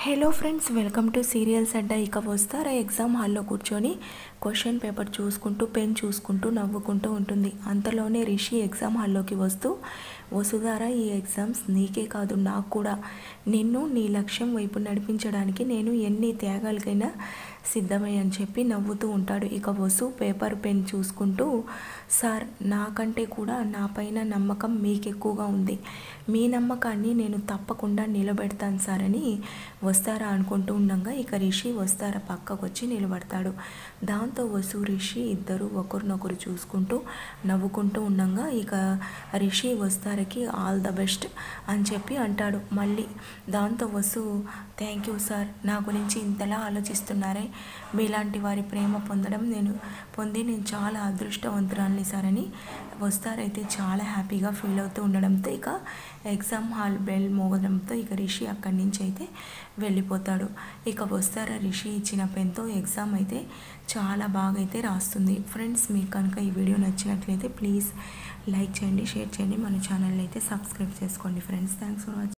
hello friends welcome to serials అడ్డా ఇక Vasudhara exam హాల్లో కూర్చొని క్వశ్చన్ పేపర్ చూసుకుంటూ పెన్ చూసుకుంటూ నవ్వుకుంటూ ఉంటుంది అంతలోనే రిషి ఎగ్జామ్ హాల్లోకి వస్తూ వసుధారా ఈ ఎగ్జామ్స్ నీకే కాదు నాకు కూడా నిన్ను నీ లక్ష్యం వైపు నడిపించడానికి నేను ఎన్ని త్యాగాలకైనా సిద్ధమై అని చెప్పి నవ్వుతూ ఉంటాడు ఇక వసు పేపర్ పెన్ చూసుకుంటూ సార్ నాకంటే కూడా నా పైన నమ్మకం మీకు ఎక్కువగా ఉంది మీ నమ్మకాన్ని నేను తప్పకుండా నిలబెడతాను సార్ అని వస్తారా అనుకుంటూ ఉండగా ఇక రిషి వస్తారా పక్కకు వచ్చి నిలబడతాడు దాంతో వసు రిషి ఇద్దరు ఒకరినొకరు చూసుకుంటూ నవ్వుకుంటూ ఉండగా ఇక రిషి వస్తారకి ఆల్ ద బెస్ట్ అని చెప్పి అంటాడు మళ్ళీ దాంతో వసు థ్యాంక్ యూ సార్ నా గురించి ఇంతలా ఆలోచిస్తున్నారే మీలాంటి వారి ప్రేమ పొందడం నేను పొంది నేను చాలా అదృష్టవంతురాలని సార్ అని వస్తారైతే చాలా హ్యాపీగా ఫీల్ అవుతూ ఉండడంతో ఇక ఎగ్జామ్ హాల్ బెల్ మోగడంతో ఇక రిషి అక్కడి నుంచి అయితే వెళ్ళిపోతాడు ఇక వస్తారా రిషి ఇచ్చిన పెన్తో ఎగ్జామ్ అయితే చాలా బాగా అయితే రాస్తుంది ఫ్రెండ్స్ మీకు కనుక ఈ వీడియో నచ్చినట్లయితే ప్లీజ్ లైక్ చేయండి షేర్ చేయండి మన ఛానల్ అయితే సబ్స్క్రైబ్ చేసుకోండి ఫ్రెండ్స్ థ్యాంక్స్ ఫర్ వాచింగ్